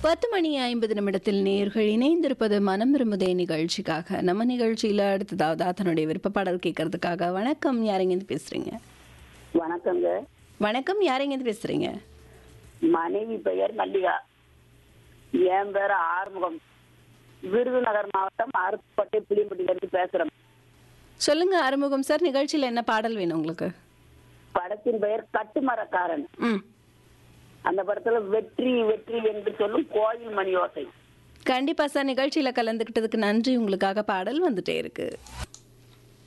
பத்து மணி ஐம்பது நிமிடத்தில் நேர்கள் இணைந்திருப்பது மனம் விரும்புதே நிகழ்ச்சிக்காக நம்ம நிகழ்ச்சியில அடுத்ததாவது தன்னுடைய விருப்ப பாடல் கேட்கறதுக்காக வணக்கம் யாரெங்கேருந்து பேசுறீங்க வணக்கங்க வணக்கம் யாரெங்கேருந்து பேசுறீங்க மனைவி பெயர் மல்லிகா என் பேர் ஆறுமுகம் விருதுநகர் மாவட்டம் அருப்புப்பட்டை புளியம்பட்டியிலிருந்து பேசுறேன் சொல்லுங்க ஆறுமுகம் சார் நிகழ்ச்சியில என்ன பாடல் வேணும் உங்களுக்கு படத்தின் பெயர் கட்டுமரக்காரன் ம் அந்த படத்துல வெற்றி வெற்றி என்று சொல்லும் கோயில் மணி ஓசை கண்டிப்பா சார் நிகழ்ச்சியில கலந்துக்கிட்டதுக்கு நன்றி உங்களுக்காக பாடல் வந்துட்டே இருக்கு